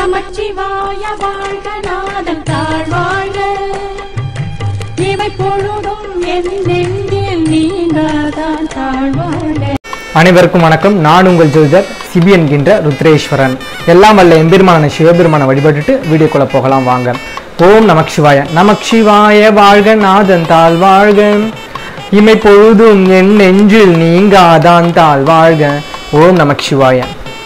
நமச்சிவாய வாழ்க நாதன் தாழ்வாழ்க இவை பொழுதும் என் நெஞ்சில் நீங்காதான் தாழ்வாழ்க அனைவருக்கும் வணக்கம் நான் உங்கள் ஜோதிடர் சிபி என்கின்ற ருத்ரேஸ்வரன் எல்லாம் வல்ல எம்பெருமான சிவபெருமானை வழிபட்டுட்டு வீடியோக்குள்ள போகலாம் வாங்க ஓம் நமக் சிவாய நமக் சிவாய வாழ்க நாதன் தாழ் வாழ்க இமை பொழுதும் என் நெஞ்சில் நீங்காதான் தாழ் வாழ்க ஓம் நமக் சிவாய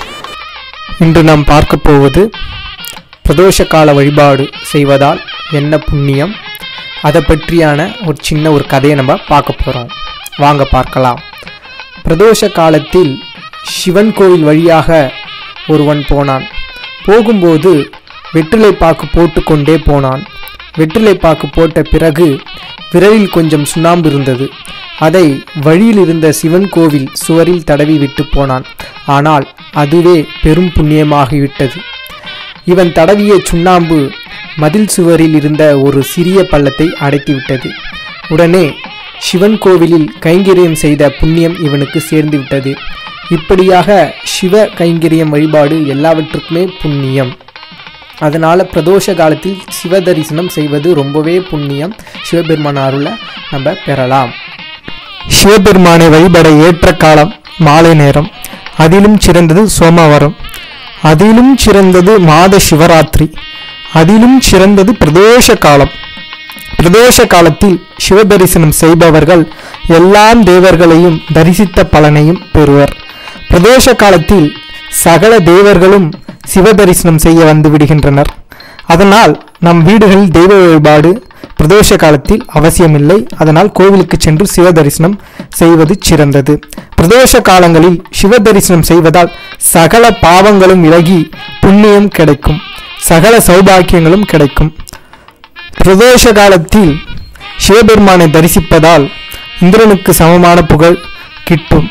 இன்று நாம் பார்க்க போவது பிரதோஷ கால வழிபாடு செய்வதால் என்ன புண்ணியம் அதை பற்றியான ஒரு சின்ன ஒரு கதையை நம்ம பார்க்க போகிறோம் வாங்க பார்க்கலாம் பிரதோஷ காலத்தில் சிவன் கோயில் வழியாக ஒருவன் போனான் போகும்போது வெற்றிலை பாக்கு போட்டுக்கொண்டே போனான் வெற்றிலை பாக்கு போட்ட பிறகு விரலில் கொஞ்சம் சுண்ணாம்பு இருந்தது அதை வழியில் இருந்த சிவன் கோவில் சுவரில் தடவி விட்டு போனான் ஆனால் அதுவே பெரும் புண்ணியமாகிவிட்டது இவன் தடவிய சுண்ணாம்பு மதில் சுவரில் இருந்த ஒரு சிறிய பள்ளத்தை அடைத்துவிட்டது உடனே சிவன் கோவிலில் கைங்கரியம் செய்த புண்ணியம் இவனுக்கு சேர்ந்து விட்டது இப்படியாக சிவ கைங்கரியம் வழிபாடு எல்லாவற்றுக்குமே புண்ணியம் அதனால பிரதோஷ காலத்தில் சிவ தரிசனம் செய்வது ரொம்பவே புண்ணியம் சிவபெருமான அருளை நம்ம பெறலாம் சிவபெருமானை வழிபட ஏற்ற காலம் மாலை நேரம் அதிலும் சிறந்தது சோமவாரம் அதிலும் சிறந்தது மாத சிவராத்திரி அதிலும் சிறந்தது பிரதோஷ காலம் பிரதோஷ காலத்தில் சிவதரிசனம் செய்பவர்கள் எல்லாம் தேவர்களையும் தரிசித்த பலனையும் பெறுவர் பிரதோஷ காலத்தில் சகல தேவர்களும் சிவதரிசனம் செய்ய வந்து விடுகின்றனர் அதனால் நம் வீடுகளில் தெய்வ வழிபாடு பிரதோஷ காலத்தில் அவசியமில்லை அதனால் கோவிலுக்கு சென்று சிவ தரிசனம் செய்வது சிறந்தது பிரதோஷ காலங்களில் சிவ தரிசனம் செய்வதால் சகல பாவங்களும் விலகி புண்ணியம் கிடைக்கும் சகல சௌபாக்கியங்களும் கிடைக்கும் பிரதோஷ காலத்தில் சிவபெருமானை தரிசிப்பதால் இந்திரனுக்கு சமமான புகழ் கிட்டும்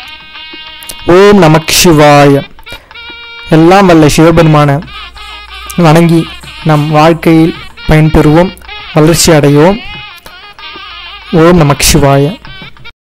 ஓம் நமக் சிவாய எல்லாம் வல்ல சிவபெருமான வணங்கி நம் வாழ்க்கையில் பயன்பெறுவோம் வளர்ச்சி அடைவோம் ஓம் நமக் சிவாய